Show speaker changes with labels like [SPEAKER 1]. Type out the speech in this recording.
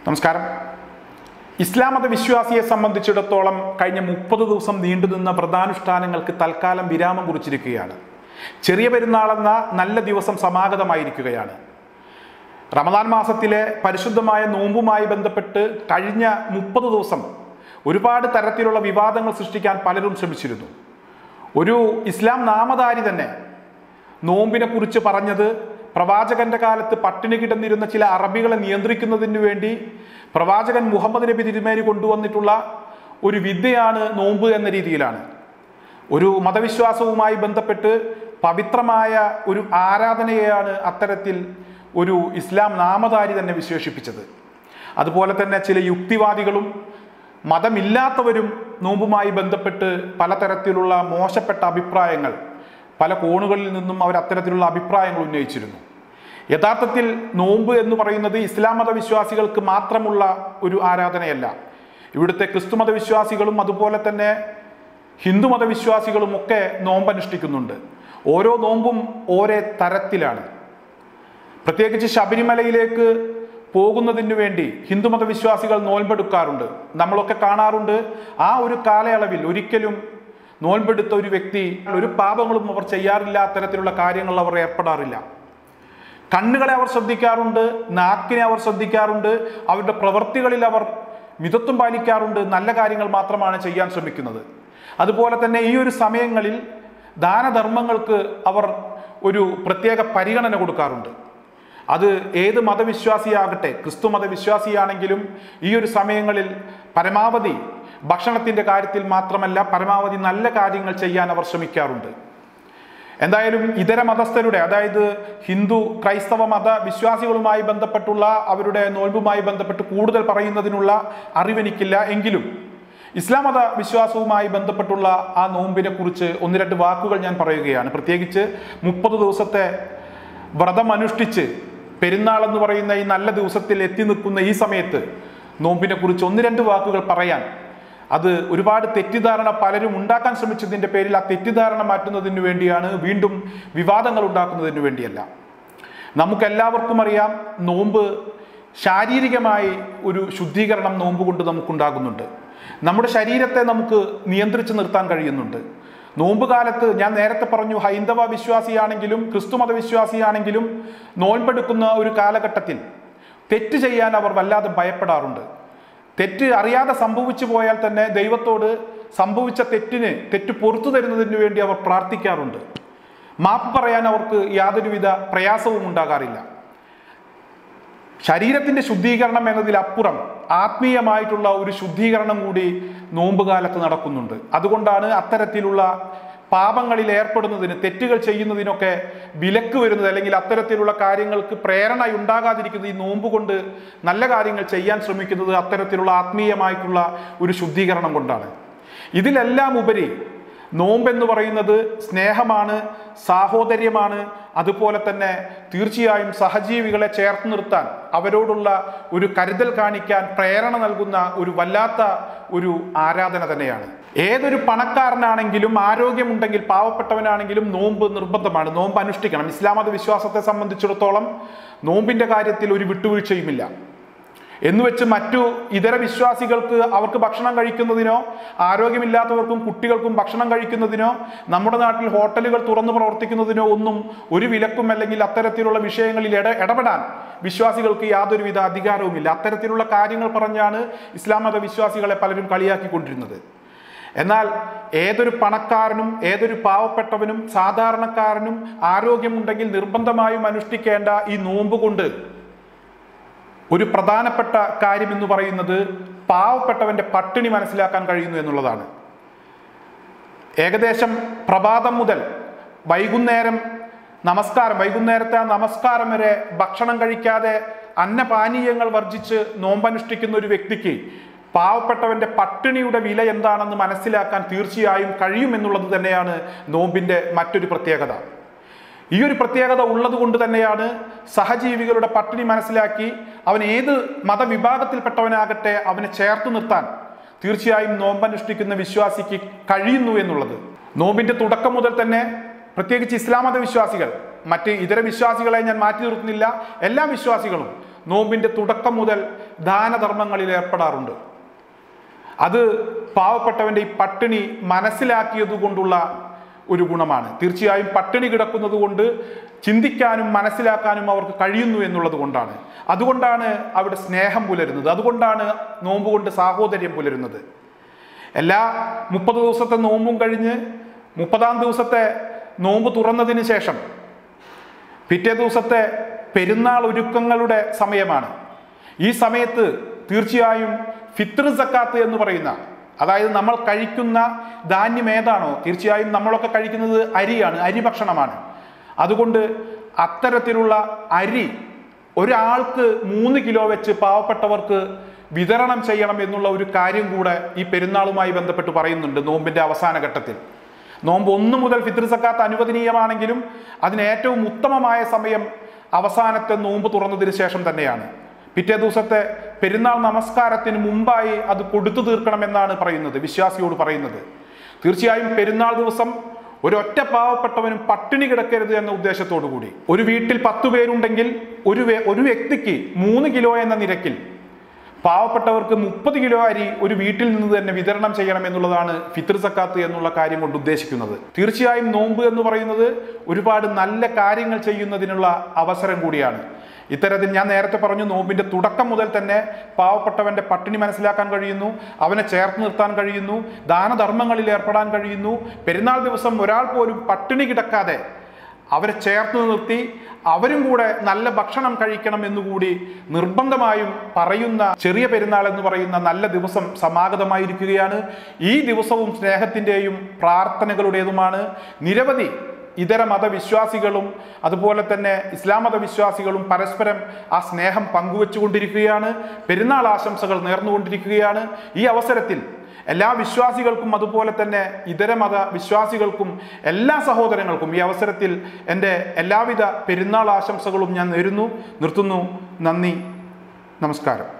[SPEAKER 1] നമസ്കാരം ഇസ്ലാം മത വിശ്വാസിയെ സംബന്ധിച്ചിടത്തോളം കഴിഞ്ഞ മുപ്പത് ദിവസം നീണ്ടുനിന്ന വ്രതാനുഷ്ഠാനങ്ങൾക്ക് തൽക്കാലം വിരാമം കുറിച്ചിരിക്കുകയാണ് ചെറിയ പെരുന്നാളെന്ന നല്ല ദിവസം സമാഗതമായിരിക്കുകയാണ് റമദാൻ മാസത്തിലെ പരിശുദ്ധമായ നോമ്പുമായി ബന്ധപ്പെട്ട് കഴിഞ്ഞ മുപ്പത് ദിവസം ഒരുപാട് തരത്തിലുള്ള വിവാദങ്ങൾ സൃഷ്ടിക്കാൻ പലരും ശ്രമിച്ചിരുന്നു ഒരു ഇസ്ലാം നാമധാരി തന്നെ നോമ്പിനെ കുറിച്ച് പറഞ്ഞത് പ്രവാചകന്റെ കാലത്ത് പട്ടിണി കിടന്നിരുന്ന ചില അറബികളെ നിയന്ത്രിക്കുന്നതിന് വേണ്ടി പ്രവാചകൻ മുഹമ്മദ് നബി തിരുമേനി കൊണ്ടുവന്നിട്ടുള്ള ഒരു വിദ്യയാണ് നോമ്പ് എന്ന രീതിയിലാണ് ഒരു മതവിശ്വാസവുമായി ബന്ധപ്പെട്ട് പവിത്രമായ ഒരു ആരാധനയെയാണ് അത്തരത്തിൽ ഒരു ഇസ്ലാം നാമധാരി തന്നെ വിശേഷിപ്പിച്ചത് അതുപോലെ തന്നെ ചില യുക്തിവാദികളും മതമില്ലാത്തവരും നോമ്പുമായി ബന്ധപ്പെട്ട് പലതരത്തിലുള്ള മോശപ്പെട്ട അഭിപ്രായങ്ങൾ പല കോണുകളിൽ നിന്നും അവർ അത്തരത്തിലുള്ള അഭിപ്രായങ്ങൾ ഉന്നയിച്ചിരുന്നു യഥാർത്ഥത്തിൽ നോമ്പ് എന്ന് പറയുന്നത് ഇസ്ലാം മതവിശ്വാസികൾക്ക് മാത്രമുള്ള ഒരു ആരാധനയല്ല ഇവിടുത്തെ ക്രിസ്തു മതവിശ്വാസികളും അതുപോലെ തന്നെ ഹിന്ദു മതവിശ്വാസികളും ഒക്കെ നോമ്പ് അനുഷ്ഠിക്കുന്നുണ്ട് ഓരോ നോമ്പും ഓരോ തരത്തിലാണ് പ്രത്യേകിച്ച് ശബരിമലയിലേക്ക് പോകുന്നതിന് വേണ്ടി ഹിന്ദു മതവിശ്വാസികൾ നോൽമ്പെടുക്കാറുണ്ട് നമ്മളൊക്കെ കാണാറുണ്ട് ആ ഒരു കാലയളവിൽ ഒരിക്കലും നോൽമ്പെടുത്ത ഒരു വ്യക്തി ഒരു പാപങ്ങളും അവർ ചെയ്യാറില്ല അത്തരത്തിലുള്ള കാര്യങ്ങൾ അവർ ഏർപ്പെടാറില്ല കണ്ണുകളെ അവർ ശ്രദ്ധിക്കാറുണ്ട് നാക്കിനെ അവർ ശ്രദ്ധിക്കാറുണ്ട് അവരുടെ പ്രവൃത്തികളിൽ അവർ മിതത്വം പാലിക്കാറുണ്ട് നല്ല കാര്യങ്ങൾ മാത്രമാണ് ചെയ്യാൻ ശ്രമിക്കുന്നത് അതുപോലെ തന്നെ ഈ ഒരു സമയങ്ങളിൽ ദാനധർമ്മങ്ങൾക്ക് അവർ ഒരു പ്രത്യേക പരിഗണന കൊടുക്കാറുണ്ട് അത് ഏത് മതവിശ്വാസിയാകട്ടെ ക്രിസ്തു മതവിശ്വാസിയാണെങ്കിലും ഈ ഒരു സമയങ്ങളിൽ പരമാവധി ഭക്ഷണത്തിൻ്റെ കാര്യത്തിൽ മാത്രമല്ല പരമാവധി നല്ല കാര്യങ്ങൾ ചെയ്യാൻ അവർ ശ്രമിക്കാറുണ്ട് എന്തായാലും ഇതര മതസ്ഥരുടെ അതായത് ഹിന്ദു ക്രൈസ്തവ മത വിശ്വാസികളുമായി ബന്ധപ്പെട്ടുള്ള അവരുടെ നോൽമ്പുമായി ബന്ധപ്പെട്ട് കൂടുതൽ പറയുന്നതിനുള്ള അറിവെനിക്കില്ല എങ്കിലും ഇസ്ലാം മത വിശ്വാസവുമായി ബന്ധപ്പെട്ടുള്ള ആ നോമ്പിനെ കുറിച്ച് ഒന്ന് രണ്ട് വാക്കുകൾ ഞാൻ പറയുകയാണ് പ്രത്യേകിച്ച് മുപ്പത് ദിവസത്തെ വ്രതം അനുഷ്ഠിച്ച് പെരുന്നാൾ എന്ന് പറയുന്ന ഈ നല്ല ദിവസത്തിൽ എത്തി നിൽക്കുന്ന ഈ സമയത്ത് നോമ്പിനെ കുറിച്ച് ഒന്ന് രണ്ട് വാക്കുകൾ പറയാൻ അത് ഒരുപാട് തെറ്റിദ്ധാരണ പലരും ഉണ്ടാക്കാൻ ശ്രമിച്ചതിൻ്റെ പേരിൽ ആ തെറ്റിദ്ധാരണ മാറ്റുന്നതിന് വേണ്ടിയാണ് വീണ്ടും വിവാദങ്ങൾ ഉണ്ടാക്കുന്നതിന് വേണ്ടിയല്ല നമുക്കെല്ലാവർക്കും അറിയാം നോമ്പ് ശാരീരികമായി ഒരു ശുദ്ധീകരണം നോമ്പ് കൊണ്ട് നമുക്കുണ്ടാകുന്നുണ്ട് നമ്മുടെ ശരീരത്തെ നമുക്ക് നിയന്ത്രിച്ച് നിർത്താൻ കഴിയുന്നുണ്ട് നോമ്പ് കാലത്ത് ഞാൻ നേരത്തെ പറഞ്ഞു ഹൈന്ദവ വിശ്വാസിയാണെങ്കിലും ക്രിസ്തു മതവിശ്വാസിയാണെങ്കിലും നോൻപെടുക്കുന്ന ഒരു കാലഘട്ടത്തിൽ തെറ്റ് ചെയ്യാൻ അവർ വല്ലാതെ ഭയപ്പെടാറുണ്ട് തെറ്റ് അറിയാതെ സംഭവിച്ചു പോയാൽ തന്നെ ദൈവത്തോട് സംഭവിച്ച തെറ്റിന് തെറ്റ് പുറത്തു തരുന്നതിന് വേണ്ടി അവർ പ്രാർത്ഥിക്കാറുണ്ട് മാപ്പ് പറയാൻ അവർക്ക് യാതൊരുവിധ പ്രയാസവും ഉണ്ടാകാറില്ല ശരീരത്തിന്റെ ശുദ്ധീകരണം എന്നതിലപ്പുറം ആത്മീയമായിട്ടുള്ള ഒരു ശുദ്ധീകരണം കൂടി നോമ്പ് കാലത്ത് നടക്കുന്നുണ്ട് അതുകൊണ്ടാണ് അത്തരത്തിലുള്ള പാപങ്ങളിൽ ഏർപ്പെടുന്നതിന് തെറ്റുകൾ ചെയ്യുന്നതിനൊക്കെ വിലക്ക് വരുന്നത് അല്ലെങ്കിൽ അത്തരത്തിലുള്ള കാര്യങ്ങൾക്ക് പ്രേരണ ഉണ്ടാകാതിരിക്കുന്നത് ഈ നോമ്പ് കൊണ്ട് നല്ല കാര്യങ്ങൾ ചെയ്യാൻ ശ്രമിക്കുന്നത് അത്തരത്തിലുള്ള ആത്മീയമായിട്ടുള്ള ഒരു ശുദ്ധീകരണം കൊണ്ടാണ് ഇതിലെല്ലാം ഉപരി നോമ്പെന്ന് പറയുന്നത് സ്നേഹമാണ് സാഹോദര്യമാണ് അതുപോലെ തന്നെ തീർച്ചയായും സഹജീവികളെ ചേർത്ത് നിർത്താൻ അവരോടുള്ള ഒരു കരുതൽ കാണിക്കാൻ പ്രേരണ നൽകുന്ന ഒരു വല്ലാത്ത ഒരു ആരാധന തന്നെയാണ് ഏതൊരു പണക്കാരനാണെങ്കിലും ആരോഗ്യമുണ്ടെങ്കിൽ പാവപ്പെട്ടവനാണെങ്കിലും നോമ്പ് നിർബന്ധമാണ് നോമ്പ് അനുഷ്ഠിക്കണം ഇസ്ലാം മത വിശ്വാസത്തെ സംബന്ധിച്ചിടത്തോളം നോമ്പിന്റെ കാര്യത്തിൽ ഒരു വിട്ടുവീഴ്ചയുമില്ല എന്ന് വെച്ച് മറ്റു ഇതര വിശ്വാസികൾക്ക് അവർക്ക് ഭക്ഷണം കഴിക്കുന്നതിനോ ആരോഗ്യമില്ലാത്തവർക്കും കുട്ടികൾക്കും ഭക്ഷണം കഴിക്കുന്നതിനോ നമ്മുടെ നാട്ടിൽ ഹോട്ടലുകൾ തുറന്നു പ്രവർത്തിക്കുന്നതിനോ ഒന്നും ഒരു വിലക്കും അല്ലെങ്കിൽ അത്തരത്തിലുള്ള വിഷയങ്ങളിൽ ഇട ഇടപെടാൻ വിശ്വാസികൾക്ക് യാതൊരുവിധ അധികാരവുമില്ല അത്തരത്തിലുള്ള കാര്യങ്ങൾ പറഞ്ഞാണ് ഇസ്ലാം മത വിശ്വാസികളെ പലരും കളിയാക്കിക്കൊണ്ടിരുന്നത് എന്നാൽ ഏതൊരു പണക്കാരനും ഏതൊരു പാവപ്പെട്ടവനും സാധാരണക്കാരനും ആരോഗ്യമുണ്ടെങ്കിൽ നിർബന്ധമായും അനുഷ്ഠിക്കേണ്ട ഈ നോമ്പ് കൊണ്ട് ഒരു പ്രധാനപ്പെട്ട കാര്യം എന്ന് പറയുന്നത് പാവപ്പെട്ടവന്റെ പട്ടിണി മനസ്സിലാക്കാൻ കഴിയുന്നു എന്നുള്ളതാണ് ഏകദേശം പ്രഭാതം മുതൽ വൈകുന്നേരം നമസ്കാരം വൈകുന്നേരത്തെ ആ നമസ്കാരം വരെ ഭക്ഷണം കഴിക്കാതെ അന്നപാനീയങ്ങൾ വർജിച്ച് നോമ്പനുഷ്ഠിക്കുന്ന ഒരു വ്യക്തിക്ക് പാവപ്പെട്ടവന്റെ പട്ടിണിയുടെ വില എന്താണെന്ന് മനസ്സിലാക്കാൻ തീർച്ചയായും കഴിയുമെന്നുള്ളത് തന്നെയാണ് നോമ്പിന്റെ മറ്റൊരു പ്രത്യേകത ഈ ഒരു പ്രത്യേകത ഉള്ളത് കൊണ്ട് തന്നെയാണ് സഹജീവികളുടെ പട്ടിണി മനസ്സിലാക്കി അവൻ ഏത് മതവിഭാഗത്തിൽപ്പെട്ടവനാകട്ടെ അവനെ ചേർത്ത് നിർത്താൻ തീർച്ചയായും നോമ്പനുഷ്ഠിക്കുന്ന വിശ്വാസിക്ക് കഴിയുന്നു എന്നുള്ളത് നോമ്പിന്റെ തുടക്കം മുതൽ തന്നെ പ്രത്യേകിച്ച് ഇസ്ലാം മത വിശ്വാസികൾ മറ്റ് ഇതര വിശ്വാസികളെ ഞാൻ മാറ്റി നിർത്തുന്നില്ല എല്ലാ വിശ്വാസികളും നോമ്പിന്റെ തുടക്കം മുതൽ ദാനധർമ്മങ്ങളിൽ ഏർപ്പെടാറുണ്ട് അത് പാവപ്പെട്ടവന്റെ ഈ പട്ടിണി മനസ്സിലാക്കിയത് കൊണ്ടുള്ള ഒരു ഗുണമാണ് തീർച്ചയായും പട്ടിണി കിടക്കുന്നത് കൊണ്ട് ചിന്തിക്കാനും മനസ്സിലാക്കാനും അവർക്ക് കഴിയുന്നു എന്നുള്ളത് കൊണ്ടാണ് അതുകൊണ്ടാണ് അവിടെ സ്നേഹം പുലരുന്നത് അതുകൊണ്ടാണ് നോമ്പ് കൊണ്ട് സാഹോദര്യം പുലരുന്നത് എല്ലാ മുപ്പത് ദിവസത്തെ നോമ്പും കഴിഞ്ഞ് മുപ്പതാം ദിവസത്തെ നോമ്പ് തുറന്നതിന് ശേഷം പിറ്റേ ദിവസത്തെ പെരുന്നാൾ ഒരുക്കങ്ങളുടെ സമയമാണ് ഈ സമയത്ത് തീർച്ചയായും ഫിത്ർ സക്കാത്ത് എന്ന് പറയുന്ന അതായത് നമ്മൾ കഴിക്കുന്ന ധാന്യം ഏതാണോ തീർച്ചയായും നമ്മളൊക്കെ കഴിക്കുന്നത് അരിയാണ് അരി ഭക്ഷണമാണ് അതുകൊണ്ട് അത്തരത്തിലുള്ള അരി ഒരാൾക്ക് മൂന്ന് കിലോ വെച്ച് പാവപ്പെട്ടവർക്ക് വിതരണം ചെയ്യണം എന്നുള്ള ഒരു കാര്യം കൂടെ ഈ പെരുന്നാളുമായി ബന്ധപ്പെട്ട് പറയുന്നുണ്ട് നോമ്പിന്റെ അവസാന ഘട്ടത്തിൽ നോമ്പ് ഒന്ന് മുതൽ ഫിത്ർ സക്കാത്ത് അനുവദനീയമാണെങ്കിലും അതിന് ഏറ്റവും ഉത്തമമായ സമയം അവസാനത്തെ നോമ്പ് തുറന്നതിന് ശേഷം തന്നെയാണ് പിറ്റേ ദിവസത്തെ പെരുന്നാൾ നമസ്കാരത്തിന് മുമ്പായി അത് കൊടുത്തു തീർക്കണമെന്നാണ് പറയുന്നത് വിശ്വാസിയോട് പറയുന്നത് തീർച്ചയായും പെരുന്നാൾ ദിവസം ഒരൊറ്റ പാവപ്പെട്ടവനും പട്ടിണി കിടക്കരുത് എന്ന ഉദ്ദേശത്തോടു കൂടി ഒരു വീട്ടിൽ പത്തു പേരുണ്ടെങ്കിൽ ഒരു വേ- ഒരു വ്യക്തിക്ക് മൂന്ന് കിലോ എന്ന നിരക്കിൽ പാവപ്പെട്ടവർക്ക് മുപ്പത് കിലോ അരി ഒരു വീട്ടിൽ നിന്ന് തന്നെ വിതരണം ചെയ്യണം എന്നുള്ളതാണ് ഫിത്ർ സക്കാത്ത് എന്നുള്ള കാര്യം കൊണ്ട് ഉദ്ദേശിക്കുന്നത് തീർച്ചയായും നോമ്പ് എന്ന് പറയുന്നത് ഒരുപാട് നല്ല കാര്യങ്ങൾ ചെയ്യുന്നതിനുള്ള അവസരം കൂടിയാണ് ഇത്തരത്തിൽ ഞാൻ നേരത്തെ പറഞ്ഞു നോമ്പിന്റെ തുടക്കം മുതൽ തന്നെ പാവപ്പെട്ടവന്റെ പട്ടിണി മനസ്സിലാക്കാൻ കഴിയുന്നു അവനെ ചേർത്ത് നിർത്താൻ കഴിയുന്നു ദാനധർമ്മങ്ങളിൽ ഏർപ്പെടാൻ കഴിയുന്നു പെരുന്നാൾ ദിവസം ഒരാൾ പോലും പട്ടിണി കിടക്കാതെ അവരെ ചേർത്ത് നിർത്തി അവരും കൂടെ നല്ല ഭക്ഷണം കഴിക്കണം എന്നുകൂടി നിർബന്ധമായും പറയുന്ന ചെറിയ പെരുന്നാൾ എന്ന് പറയുന്ന നല്ല ദിവസം സമാഗതമായിരിക്കുകയാണ് ഈ ദിവസവും സ്നേഹത്തിൻ്റെയും പ്രാർത്ഥനകളുടേതുമാണ് നിരവധി ഇതര മതവിശ്വാസികളും അതുപോലെ തന്നെ ഇസ്ലാം മതവിശ്വാസികളും പരസ്പരം ആ സ്നേഹം പങ്കുവെച്ചുകൊണ്ടിരിക്കുകയാണ് പെരുന്നാൾ ആശംസകൾ നേർന്നുകൊണ്ടിരിക്കുകയാണ് ഈ അവസരത്തിൽ എല്ലാ വിശ്വാസികൾക്കും അതുപോലെ തന്നെ ഇതര മത വിശ്വാസികൾക്കും എല്ലാ സഹോദരങ്ങൾക്കും ഈ അവസരത്തിൽ എൻ്റെ എല്ലാവിധ പെരുന്നാൾ ആശംസകളും ഞാൻ നേരുന്നു നിർത്തുന്നു നന്ദി നമസ്കാരം